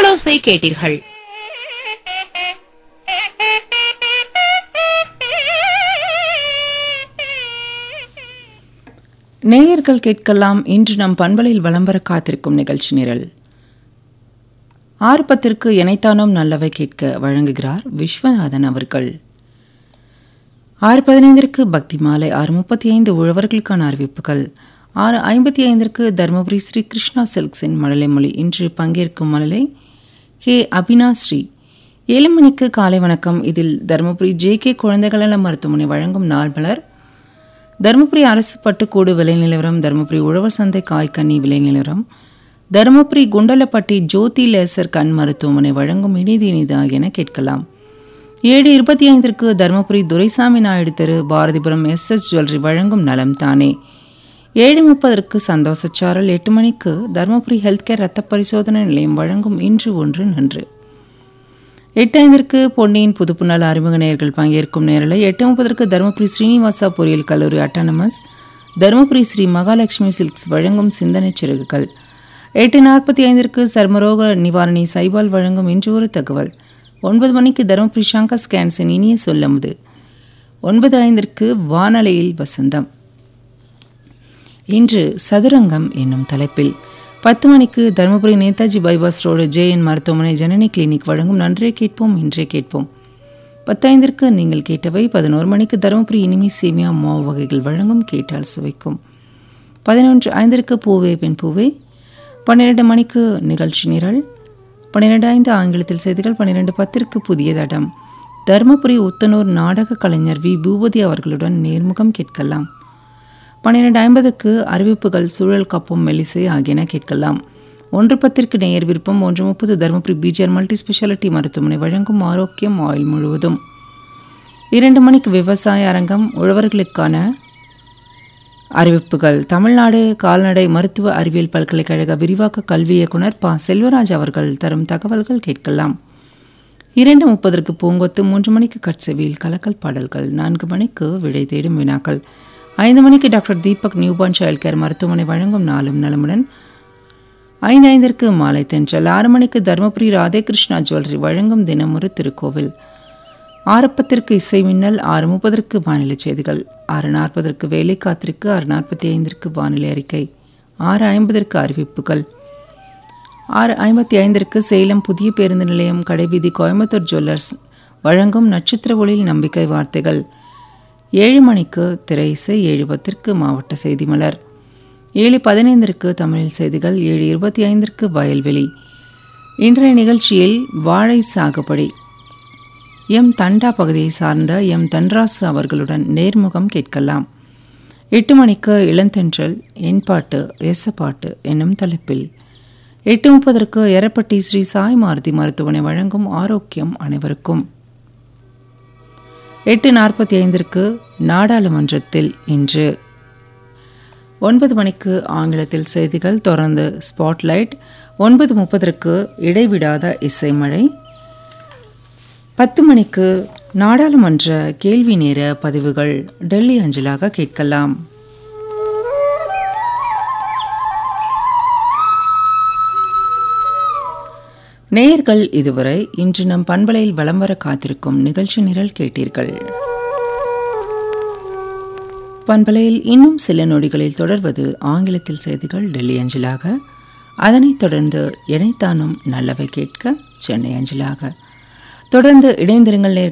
குரலோசை கேட்டீர்கள் நேயர்கள் கேட்கலாம் இன்று நம் பண்பலையில் வலம் வர காத்திருக்கும் நிகழ்ச்சி நிரல் ஆறு பத்திற்கு இணைத்தானோம் நல்லவை கேட்க வழங்குகிறார் விஸ்வநாதன் அவர்கள் ஆறு பதினைந்திற்கு பக்தி மாலை ஆறு முப்பத்தி ஐந்து உழவர்களுக்கான அறிவிப்புகள் ஆறு ஐம்பத்தி ஐந்திற்கு தருமபுரி ஸ்ரீ கிருஷ்ணா சில்க்ஸின் மழலை மொழி இன்று பங்கேற்கும் மழலை கே அபினாஸ்ரீ ஏழு மணிக்கு காலை வணக்கம் இதில் தருமபுரி ஜே கே குழந்தைகள் நல மருத்துவமனை வழங்கும் நாள் மலர் தருமபுரி அரசு பட்டுக்கூடு விலை நிலவரம் தருமபுரி உழவர் சந்தை காய்கனி விலை நிலவரம் தருமபுரி குண்டலப்பட்டி ஜோதி லேசர் கண் மருத்துவமனை வழங்கும் இனிது இனிது ஆகியன கேட்கலாம் ஏழு இருபத்தி ஐந்திற்கு தருமபுரி துரைசாமி நாயுடு தெரு பாரதிபுரம் எஸ் எஸ் ஜுவல்லரி வழங்கும் நலம் தானே ஏழு முப்பதற்கு சந்தோஷச்சாரல் எட்டு மணிக்கு தருமபுரி ஹெல்த் கேர் ரத்த பரிசோதனை நிலையம் வழங்கும் இன்று ஒன்று நன்று எட்டு ஐந்திற்கு பொன்னியின் புதுப்புநாள் அறிமுக நேயர்கள் பங்கேற்கும் நேரலை எட்டு முப்பதற்கு தருமபுரி ஸ்ரீனிவாசா பொறியியல் கல்லூரி அட்டானமஸ் தருமபுரி ஸ்ரீ மகாலட்சுமி சில்க்ஸ் வழங்கும் சிந்தனை சிறகுகள் எட்டு நாற்பத்தி ஐந்திற்கு சர்மரோக நிவாரணி சைபால் வழங்கும் இன்று ஒரு தகவல் ஒன்பது மணிக்கு தருமபுரி சங்கர் ஸ்கேன்ஸின் இனிய சொல்லமுது ஒன்பது ஐந்திற்கு வானலையில் வசந்தம் இன்று சதுரங்கம் என்னும் தலைப்பில் பத்து மணிக்கு Dharmapuri Netaji bypass road J N மருத்துவமனை ஜனனி கிளினிக் வழங்கும் நன்றே கேட்போம் இன்றே கேட்போம் பத்தைந்திற்கு நீங்கள் கேட்டவை பதினோரு மணிக்கு தருமபுரி இனிமை சேமியா மாவு வகைகள் வழங்கும் கேட்டால் சுவைக்கும் பதினொன்று ஐந்திற்கு பூவே பெண் பூவே பன்னிரெண்டு மணிக்கு நிகழ்ச்சி நிரல் பன்னிரெண்டு ஐந்து ஆங்கிலத்தில் செய்திகள் பன்னிரெண்டு பத்திற்கு புதிய தடம் தருமபுரி உத்தனூர் நாடக கலைஞர் வி பூபதி அவர்களுடன் நேர்முகம் கேட்கலாம் பன்னிரெண்டு ஐம்பதுக்கு அறிவிப்புகள் சூழல் காப்பும் மெலிசை ஆகியன கேட்கலாம் ஒன்று பத்திற்கு நேயர் விருப்பம் ஒன்று முப்பது தருமபுரி பிஜிஆர் மல்டி ஸ்பெஷாலிட்டி மருத்துவமனை வழங்கும் ஆரோக்கியம் ஆயில் முழுவதும் இரண்டு மணிக்கு விவசாய அரங்கம் உழவர்களுக்கான அறிவிப்புகள் தமிழ்நாடு கால்நடை மருத்துவ அறிவியல் பல்கலைக்கழக விரிவாக்க கல்வி இயக்குனர் ப செல்வராஜ் அவர்கள் தரும் தகவல்கள் கேட்கலாம் இரண்டு முப்பதற்கு பூங்கொத்து மூன்று மணிக்கு கட்செவியில் கலக்கல் பாடல்கள் நான்கு மணிக்கு விடை தேடும் வினாக்கள் ஐந்து மணிக்கு doctor Deepak newborn child care மருத்துவமனை வழங்கும் நாளும் நலமுடன் ஐந்து ஐந்திற்கு மாலை தென்றல் ஆறு மணிக்கு தருமபுரி ராதேகிருஷ்ணா ஜுவல்லரி வழங்கும் தினமொரு திருக்கோவில் ஆரப்பத்திற்கு இசை மின்னல் ஆறு முப்பதற்கு வானிலை செய்திகள் ஆறு நாற்பதற்கு வேலை காத்திருக்கு ஆறு நாற்பத்தி ஐந்திற்கு வானிலை அறிக்கை ஆறு ஐம்பதற்கு அறிவிப்புகள் ஆறு ஐம்பத்தி ஐந்திற்கு சேலம் புதிய பேருந்து நிலையம் கடைவீதி கோயம்புத்தூர் ஜுவல்லர்ஸ் வழங்கும் நட்சத்திர ஒளியில் நம்பிக்கை வார்த்தைகள் ஏழு மணிக்கு திரை இசை ஏழு பத்திற்கு மாவட்ட செய்தி மலர் ஏழு பதினைந்திற்கு தமிழில் செய்திகள் ஏழு இருபத்தி ஐந்திற்கு வயல்வெளி இன்றைய நிகழ்ச்சியில் வாழை சாகுபடி எம் தண்டா பகுதியை சார்ந்த எம் தன்ராசு அவர்களுடன் நேர்முகம் கேட்கலாம் எட்டு மணிக்கு இளந்தென்றல் என் பாட்டு எசப்பாட்டு என்னும் தலைப்பில் எட்டு முப்பதற்கு எரப்பட்டி ஸ்ரீ சாய் மாருதி மருத்துவமனை வழங்கும் ஆரோக்கியம் அனைவருக்கும் எட்டு நாற்பத்தி ஐந்திற்கு நாடாளுமன்றத்தில் இன்று ஒன்பது மணிக்கு ஆங்கிலத்தில் செய்திகள் தொடர்ந்து ஸ்பாட்லைட் ஒன்பது முப்பதற்கு இடைவிடாத இசைமழை பத்து மணிக்கு நாடாளுமன்ற கேள்வி நேர பதிவுகள் டெல்லி அஞ்சலாக கேட்கலாம் நேயர்கள் இதுவரை இன்று நம் பண்பலையில் வலம் வர காத்திருக்கும் நிகழ்ச்சி நிரல் கேட்டீர்கள் பண்பலையில் இன்னும் சில நொடிகளில் தொடர்வது ஆங்கிலத்தில் செய்திகள் டெல்லி அஞ்சலாக அதனைத் தொடர்ந்து இணைத்தானும் நல்லவை கேட்க சென்னை அஞ்சலாக தொடர்ந்து இணைந்திருங்கள்